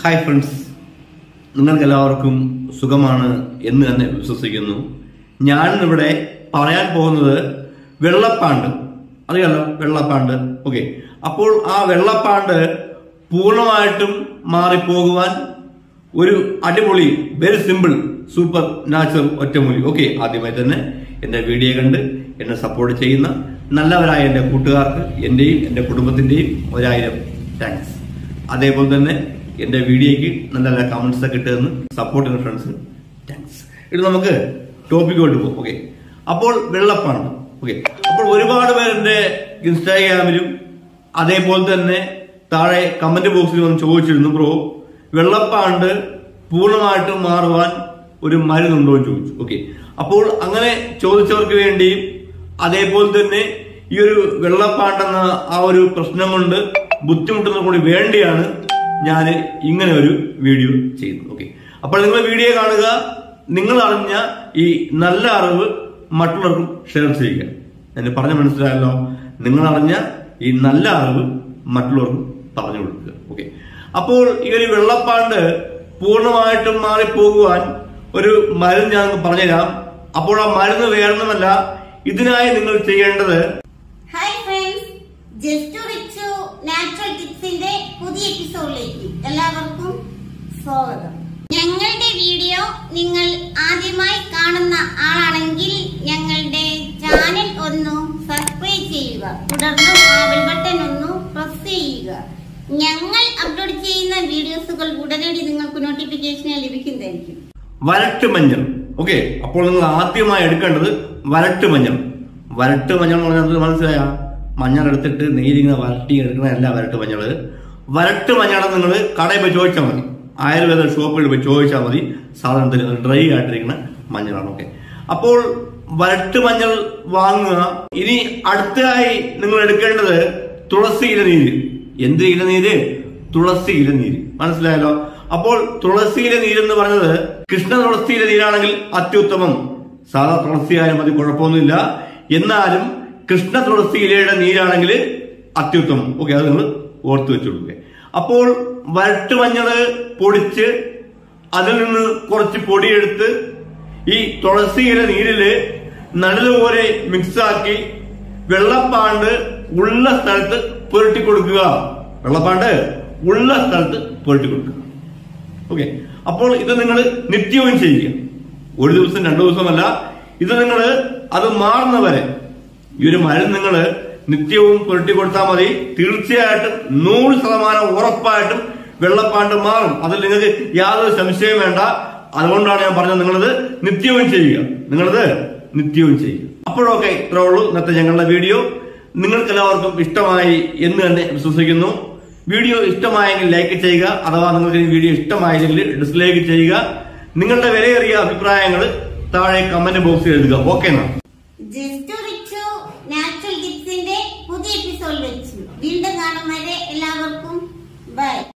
hi friends നിങ്ങൾക്ക് എല്ലാവർക്കും സുഖമാണ് എന്ന് തന്നെ വിശ്വസിക്കുന്നു ഞാൻ ഇവിടെ പറയാൻ പോകുന്നത് വെള്ളപ്പാണ്ട് അറിയാലോ വെള്ളപ്പാണ്ട് ഓക്കെ അപ്പോൾ ആ വെള്ളപ്പാണ്ട് പൂർണ്ണമായിട്ടും മാറിപ്പോകുവാൻ ഒരു അടിപൊളി വെരി സിമ്പിൾ സൂപ്പർ നാച്ചുറൽ ഒറ്റമൂലി ഓക്കെ ആദ്യമായി തന്നെ എന്റെ വീഡിയോ കണ്ട് എന്നെ സപ്പോർട്ട് ചെയ്യുന്ന നല്ലവരായ എന്റെ കൂട്ടുകാർക്ക് എന്റെയും എന്റെ കുടുംബത്തിന്റെയും ഒരായിരം താങ്ക്സ് അതേപോലെ തന്നെ എന്റെ വീഡിയോയ്ക്ക് നല്ല നല്ല കമന്റ്സ് ഒക്കെ ഇട്ടുതന്ന് സപ്പോർട്ട് ചെയ്യുന്ന ഫ്രണ്ട്സ് താങ്ക്സ് ഇത് നമുക്ക് ടോപ്പിക്കോട്ട് പോകും ഓക്കെ അപ്പോൾ വെള്ളപ്പാണ്ട് ഓക്കെ അപ്പോൾ ഒരുപാട് പേർ എന്റെ ഇൻസ്റ്റാഗ്രാമിലും അതേപോലെ തന്നെ താഴെ കമന്റ് ബോക്സിൽ വന്ന് ചോദിച്ചിരുന്നു ബ്രോ വെള്ളപ്പാണ്ട് പൂർണ്ണമായിട്ടും മാറുവാൻ ഒരു മരുന്നുണ്ടോ എന്ന് ചോദിച്ചു ഓക്കെ അപ്പോൾ അങ്ങനെ ചോദിച്ചവർക്ക് വേണ്ടിയും അതേപോലെ തന്നെ ഈ ഒരു വെള്ളപ്പാണ്ടെന്ന ആ ഒരു പ്രശ്നം കൊണ്ട് ബുദ്ധിമുട്ടുന്ന കൂടി വേണ്ടിയാണ് ഞാൻ ഇങ്ങനെ ഒരു വീഡിയോ ചെയ്യുന്നത് ഓക്കെ അപ്പോൾ നിങ്ങൾ വീഡിയോ കാണുക നിങ്ങൾ അറിഞ്ഞ ഈ നല്ല അറിവ് മറ്റുള്ളവർക്കും ഷെയർ ചെയ്യുക എന്നെ പറഞ്ഞ മനസ്സിലായല്ലോ നിങ്ങൾ അറിഞ്ഞ ഈ നല്ല അറിവ് മറ്റുള്ളവർക്കും പറഞ്ഞു കൊടുക്കുക ഓക്കെ അപ്പോൾ ഈ ഒരു വെള്ളപ്പാണ്ട് പൂർണ്ണമായിട്ടും മാറിപ്പോകുവാൻ ഒരു മരുന്ന് ഞാൻ നിങ്ങൾക്ക് പറഞ്ഞുതരാം അപ്പോൾ ആ മരുന്ന് വേറൊന്നുമല്ല ഇതിനായി നിങ്ങൾ ചെയ്യേണ്ടത് hi friends just Richu natural ടിപ്സിന്റെ പുതിയ എപ്പിസോഡിലേക്ക് എല്ലാവർക്കും സ്വാഗതം ഞങ്ങളുടെ വീഡിയോ നിങ്ങൾ ആദ്യമായി കാണുന്ന ആളാണെങ്കിൽ ഞങ്ങളുടെ ചാനൽ ഒന്ന് സബ്സ്ക്രൈബ് ചെയ്യുക തുടർന്ന് ആ ബെൽ ബട്ടൺ ഒന്ന് പ്രസ് ചെയ്യുക ഞങ്ങൾ അപ്ലോഡ് ചെയ്യുന്ന വീഡിയോസുകൾ ഉടനടി നിങ്ങൾക്ക് നോട്ടിഫിക്കേഷൻ ലഭിക്കുന്നതായിരിക്കും വരട്ട് മഞ്ഞൾ ഓക്കെ അപ്പോൾ നിങ്ങൾ ആദ്യമായി എടുക്കേണ്ടത് വരട്ട് മഞ്ഞൾ വരട്ട് മഞ്ഞൾ എന്ന് പറഞ്ഞാൽ എന്ത് മനസ്സിലായ മഞ്ഞൾ എടുത്തിട്ട് നെയ്തിങ്ങനെ വരട്ടി എടുക്കുന്നതല്ല വരട്ട് മഞ്ഞൾ വരട്ട് മഞ്ഞൾ നിങ്ങൾ കടയിൽ പോയി ചോദിച്ചാൽ മതി ആയുർവേദ ഷോപ്പിൽ പോയി ചോദിച്ചാൽ മതി സാധനത്തിന് ഡ്രൈ ആയിട്ടിരിക്കുന്ന മഞ്ഞളാണ് ഓക്കെ അപ്പോൾ വരട്ട് മഞ്ഞൾ വാങ്ങുക ഇനി അടുത്തതായി നിങ്ങൾ എടുക്കേണ്ടത് തുളസി ഇലനീര് എന്ത് ഇലനീര് തുളസി ഇലനീര് മനസ്സിലായല്ലോ അപ്പോൾ തുളസിയിലെ നീരെന്ന് പറഞ്ഞത് കൃഷ്ണ തുളസിയിലെ നീരാണെങ്കിൽ അത്യുത്തമം സാധാ തുളസി ആയാലും മതി കുഴപ്പമൊന്നുമില്ല എന്നാലും കൃഷ്ണ തുളസി ഇലയുടെ നീരാണെങ്കിൽ അത്യുത്തമം ഓക്കെ അത് നിങ്ങൾ ഓർത്ത് വെച്ചോളൂ അപ്പോൾ വരട്ട് മഞ്ഞള് പൊടിച്ച് അതിൽ നിന്ന് കുറച്ച് പൊടിയെടുത്ത് ഈ തുളസിയിലെ നീരില് നല്ലതുപോലെ മിക്സാക്കി വെള്ളപ്പാണ്ട് ഉള്ള സ്ഥലത്ത് പുരട്ടി കൊടുക്കുക വെള്ളപ്പാണ്ട് ഉള്ള സ്ഥലത്ത് പുരട്ടി കൊടുക്കുക ഓക്കെ അപ്പോൾ ഇത് നിങ്ങൾ നിത്യവും ചെയ്യുക ഒരു ദിവസം രണ്ടു ദിവസമല്ല ഇത് നിങ്ങൾ അത് മാറുന്നവരെ ഈ ഒരു മരുന്ന് നിങ്ങൾ നിത്യവും പുരട്ടി കൊടുത്താൽ മതി തീർച്ചയായിട്ടും നൂറ് ശതമാനം ഉറപ്പായിട്ടും വെള്ളപ്പാണ്ട് മാറും അതിൽ നിങ്ങൾക്ക് യാതൊരു സംശയവും വേണ്ട അതുകൊണ്ടാണ് ഞാൻ പറഞ്ഞത് നിങ്ങളത് നിത്യവും ചെയ്യുക നിങ്ങളത് നിത്യവും ചെയ്യുക അപ്പോഴൊക്കെ ഇത്രേ ഉള്ളൂ ഇന്നത്തെ ഞങ്ങളുടെ വീഡിയോ നിങ്ങൾക്ക് എല്ലാവർക്കും ഇഷ്ടമായി എന്ന് തന്നെ വിശ്വസിക്കുന്നു വീഡിയോ ഇഷ്ടമായെങ്കിൽ ലൈക്ക് ചെയ്യുക അഥവാ നിങ്ങൾക്ക് ഈ വീഡിയോ ഇഷ്ടമായില്ലെങ്കിൽ ഡിസ്ലൈക്ക് ചെയ്യുക നിങ്ങളുടെ വിലയേറിയ അഭിപ്രായങ്ങൾ താഴെ കമന്റ് ബോക്സിൽ എഴുതുക ഓക്കെ എന്നാ ജസ്റ്റ് റിച്ചു നാച്ചുറൽ ടിപ്സിന്റെ പുതിയ എപ്പിസോഡ് വെച്ചു വീണ്ടും കാണും വരെ എല്ലാവർക്കും ബൈ